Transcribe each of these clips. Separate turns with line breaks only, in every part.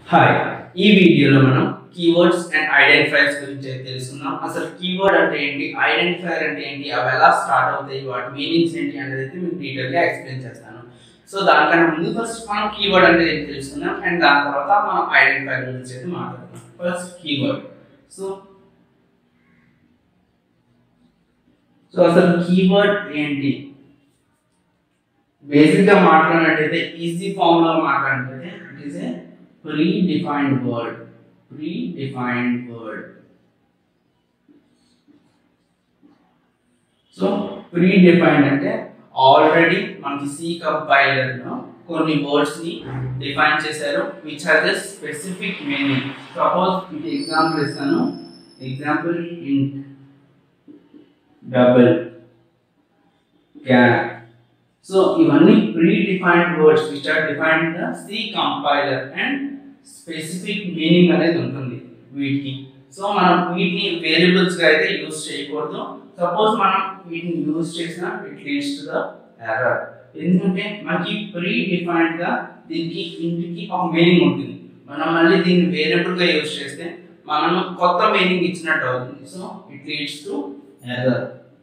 hi ఈ వీడియోలో మనం కీవర్డ్స్ అండ్ ఐడెంటిఫైర్స్ గురించి అయితే తెలుసుకుందాం అసలు కీవర్డ్ అంటే ఏంటి ఐడెంటిఫైర్ అంటే ఏంటి అవి ఎలా స్టార్ట్ అవుతాయి వాటి మీనింగ్స్ ఏంటి అనేది అయితే మీకు డీటెయిల్గా ఎక్స్ప్లెయిన్ చేస్తాను సో దానికన్నా ముందు ఫస్ట్ మనం కీవర్డ్ అంటే ఏంటి తెలుసుకుందాం అండ్ దాని తర్వాత మనం ఐడెంటిఫైర్ గురించి అయితే మాట్లాడుతాం ఫస్ట్ కీవర్డ్ సో సో అసలు కీవర్డ్ ఏంటి బేసిక్ గా మాట్లాడినట్టయితే ఈజీ ఫామ్ లో మాట్లాడినట్టయితే it is a predefined word predefined word so predefined అంటే ఆల్రెడీ మనకి సి కంపైలర్ లో కొన్ని వర్డ్స్ ని డిఫైన్ చేశారు which has a specific meaning suppose ఇది ఎగ్జాంపుల్ ఇస్తాను example in double can so ఇవన్నీ predefined words which are defined the C compiler and specific meaning అనేది ఉంటుంది వీటికి సో మనం వీటిని వేరియబుల్స్ గా అయితే యూజ్ చేయకూడదు సపోజ్ మనం వీటిని యూజ్ చేసినా it leads to the error ఎందుకంటే మనకి ప్రీ డిఫైన్డ్ గా దీనికి ఇంటికి ఒక మీనింగ్ ఉంటుంది మనం మళ్ళీ దీన్ని వేరియబుల్ గా యూజ్ చేస్తే మనం కొత్త మీనింగ్ ఇచ్చినట్టు అవుతుంది so it leads to error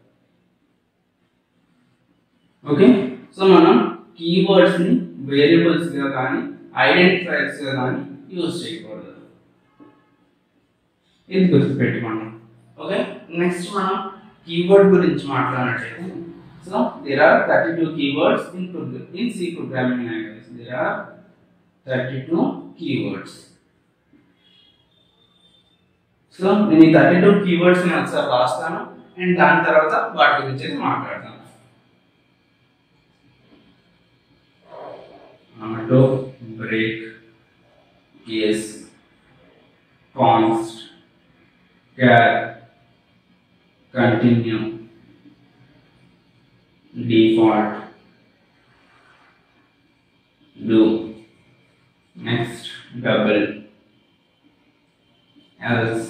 okay so మనం కీవర్డ్స్ ని వేరియబుల్స్ గా కానీ ఐడెంటిఫైర్స్ గా కానీ యూజ్ చేయకూడదు ఇది గుర్తుపెట్టుకోండి ఓకే నెక్స్ట్ మనం కీవర్డ్ గురించి మాట్లాడినట్లయితే so there are thirty two keywords in in C programming language there are thirty two keywords so నేను ఈ థర్టీ టూ కీవర్డ్స్ నేను ఒకసారి రాస్తాను అండ్ దాని తర్వాత వాటి గురించి అయితే మాట్లాడతాను auto break case const char continue default do next double else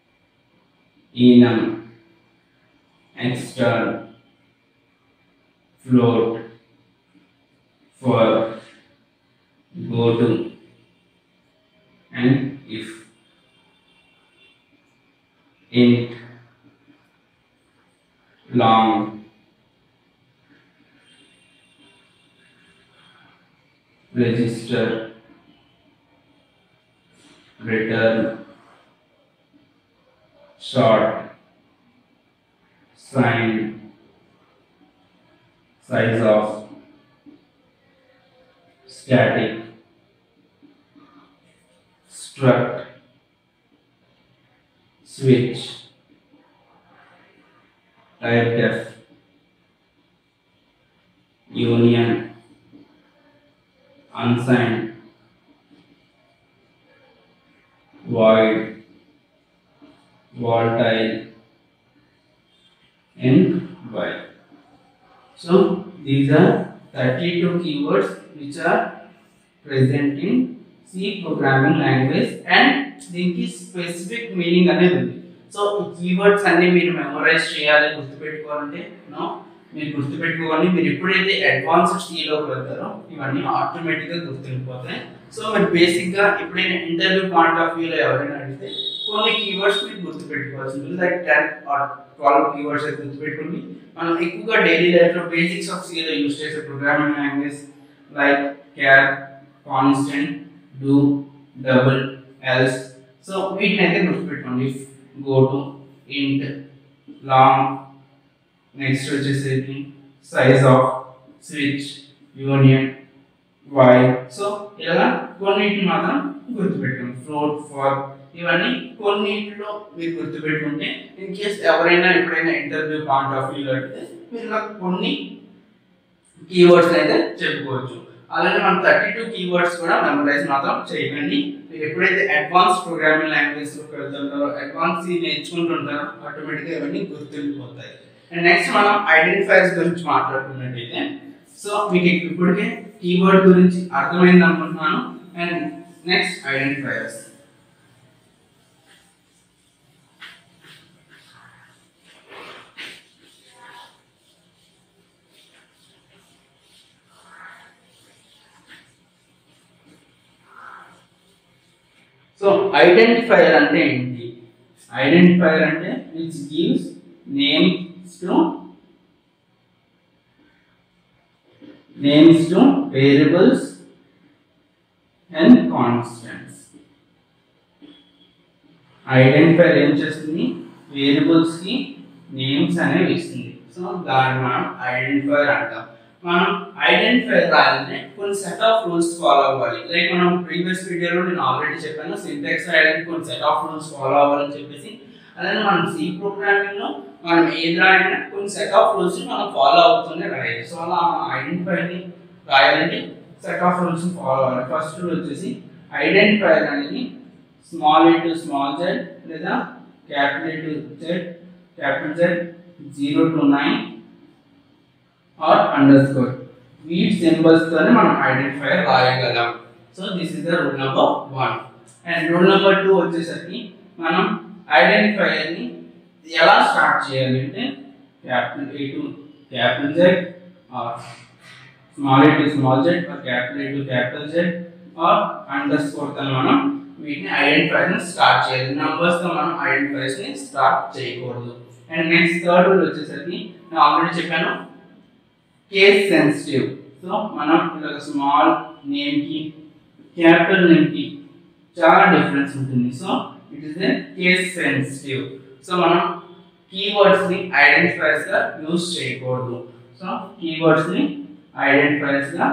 enum external float for go to and if int long register return short sign size of static struct switch type def union unsigned void volatile and void so these are 32 keywords which are present in C programming language and దీనికి specific meaning అనేది ఉంది so ఈ keywords అన్ని మీరు memorise చేయాలి గుర్తుపెట్టుకోవాలంటే no మీరు గుర్తుపెట్టుకోవాలి మీరు ఎప్పుడైతే అడ్వాన్స్డ్ సిలోకి వెళ్తారో ఇవన్నీ ఆటోమేటిక్గా గుర్తుండిపోతాయి సో మీరు బేసిక్గా ఎప్పుడైనా ఇంటర్వ్యూ పాయింట్ ఆఫ్ వ్యూలో ఎవరైనా అడిగితే కొన్ని కీవర్డ్స్ మీరు గుర్తుపెట్టుకోవాల్సి ఉంటుంది like ten or twelve keywords అయితే గుర్తుపెట్టుకోండి మనం ఎక్కువగా డైలీ లైఫ్లో బేసిక్స్ ఆఫ్ సిలో యూస్ చేసే programming language like char constant do double else so వీటిని అయితే గుర్తుపెట్టుకోండి if go to int long next వచ్చేసి size of switch union while so ఇలా కొన్నిటిని మాత్రం గుర్తుపెట్టుకోండి ఫ్లోట్ ఫార్ ఇవన్నీ కొన్నిటిలో మీరు గుర్తుపెట్టుకుంటే ఇన్ కేస్ ఎవరైనా ఎప్పుడైనా ఇంటర్వ్యూ పాయింట్ ఆఫ్ వ్యూ అడిగితే మీరు ఇలా కొన్ని కీవర్డ్స్ అయితే చెప్పుకోవచ్చు అలానే మనం థర్టీ టూ కీవర్డ్స్ కూడా మెమరైజ్ మాత్రం చేయకండి మీరు ఎప్పుడైతే అడ్వాన్స్ ప్రోగ్రామింగ్ లాంగ్వేజ్ లోకి వెళ్తుంటారో అడ్వాన్స్ నేర్చుకుంటుంటారో ఆటోమేటిక్గా ఇవన్నీ గుర్తుండిపోతాయి అండ్ నెక్స్ట్ మనం ఐడెంటిఫైర్స్ గురించి మాట్లాడుకున్నట్టయితే సో మీకు ఇప్పటికే కీవర్డ్ గురించి అర్థమైంది అనుకుంటున్నాను and next identifiers so identifier అంటే ఏంటి ఐడెంటిఫైయర్ అంటే which gives names to names to variables and constants identifier ఏం చేస్తుంది వేరియబుల్స్ కి నేమ్స్ అనేవి ఇస్తుంది సో దాన్ని మనం ఐడెంటిఫైర్ అంటాం మనం ఐడెంటిఫైర్ రాయాలంటే కొన్ని సెట్ ఆఫ్ రూల్స్ ఫాలో అవ్వాలి లైక్ మనం ప్రీవియస్ వీడియోలో నేను ఆల్రెడీ చెప్పాను సింటాక్స్ రాయడానికి కొన్ని సెట్ ఆఫ్ రూల్స్ ఫాలో అవ్వాలని చెప్పేసి అలానే మనం సి ప్రోగ్రామింగ్ లో మనం ఏది రాయాలన్నా కొన్ని సెట్ ఆఫ్ రూల్స్ మనం ఫాలో అవుతూనే రాయాలి సో అలా ఐడెంటిఫైర్ ని రాయాలంటే సెట్ ఆఫ్ రూల్స్ ఫాలో అవ్వాలి ఫస్ట్ రూల్ వచ్చేసి ఐడెంటిఫైర్ అనేది small A to small Z లేదా capital A to Z capital Z zero to nine or underscore వీటి సింబల్స్ తోనే మనం ఐడెంటిఫైర్ రాయగలం so this is the rule number one and rule number two వచ్చేసరికి మనం identifier ని ఎలా start చేయాలి అంటే capital A to capital Z or small A to small Z or capital A to capital Z or underscore తో మనం వీటిని identifier ని స్టార్ట్ చేయాలి నంబర్స్ తో మనం ఐడెంటిఫైర్స్ ని స్టార్ట్ చేయకూడదు అండ్ నెక్స్ట్ థర్డ్ రూల్ వచ్చేసరికి నేను ఆల్రెడీ చెప్పాను కేస్ సెన్సిటివ్ సో మనం ఇలా స్మాల్ నేమ్ కి క్యాపిటల్ నేమ్ కి చాలా డిఫరెన్స్ ఉంటుంది so it is a case sensitive so మనం కీవర్డ్స్ ని ఐడెంటిఫైర్స్ గా యూజ్ చేయకూడదు సో కీవర్డ్స్ ని ఐడెంటిఫైర్స్ గా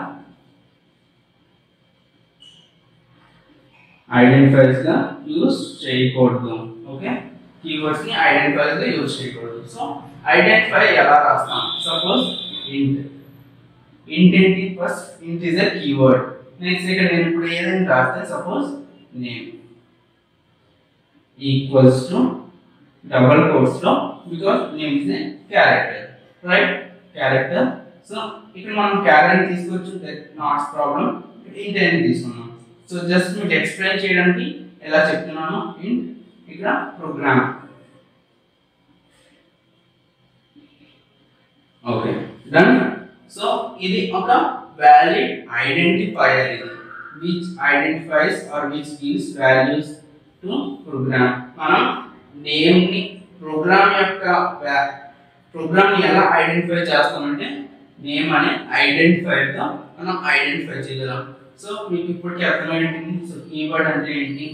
ఐడెంటిఫైర్స్ గా యూజ్ చేయకూడదు ఓకే కీవర్డ్స్ ని ఐడెంటిఫైర్స్ గా యూజ్ చేయకూడదు సో ఐడెంటిఫై ఎలా రాస్తాం సపోజ్ ఇంట్ ఇంట్ ఏంటి ఫస్ట్ ఇంట్ ఇస్ ఎ కీవర్డ్ నెక్స్ట్ ఇక్కడ నేను ఇప్పుడు ఏదైనా రాస్తే suppose name equals to double quotes లో because name is a character right character so ఇక్కడ మనం క్యారెక్టర్ తీసుకోవచ్చు నాట్ ప్రాబ్లం ఇంట్ అని తీసుకున్నాం సో జస్ట్ మీకు ఎక్స్ప్లెయిన్ చేయడానికి ఎలా చెప్తున్నాను ఇంట్ ఇక్కడ ప్రోగ్రామ్ ఓకే డన్ సో ఇది ఒక వ్యాలిడ్ ఐడెంటిఫైయర్ ఇది which identifies or which gives values to program మనం నేమ్ ని ప్రోగ్రామ్ యొక్క ప్రోగ్రామ్ ని ఎలా ఐడెంటిఫై చేస్తామంటే నేమ్ అనే ఐడెంటిఫైర్ తో మనం ఐడెంటిఫై చేయగలం సో మీకు ఇప్పటికీ అర్థమైనట్టుంది సో కీవర్డ్ అంటే ఏంటి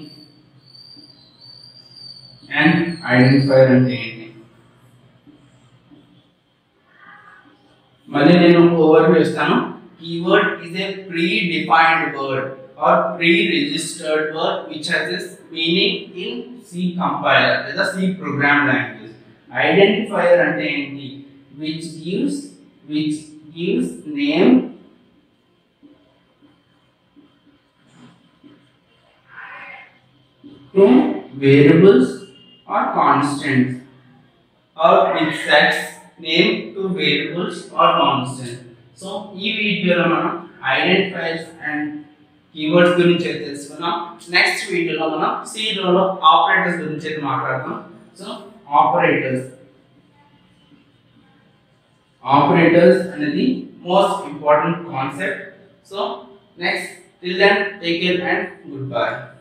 అండ్ ఐడెంటిఫైర్ అంటే ఏంటి మళ్ళీ నేను ఓవర్ వ్యూ ఇస్తాను keyword is a predefined word or preregistered word which has its meaning in C compiler లేదా సి ప్రోగ్రామ్ లాంగ్వేజ్ ఐడెంటిఫైయర్ అంటే ఏంటి which gives which gives name to variables or constants or which sets name to variables or constant so ఈ వీడియోలో మనం identifiers and keywords గురించి అయితే తెలుసుకున్నాం next వీడియోలో మనం సిలో ఆపరేటర్స్ గురించి అయితే మాట్లాడతాం సో ఆపరేటర్స్ ఆపరేటర్స్ అనేది most important concept so next till then take care and good by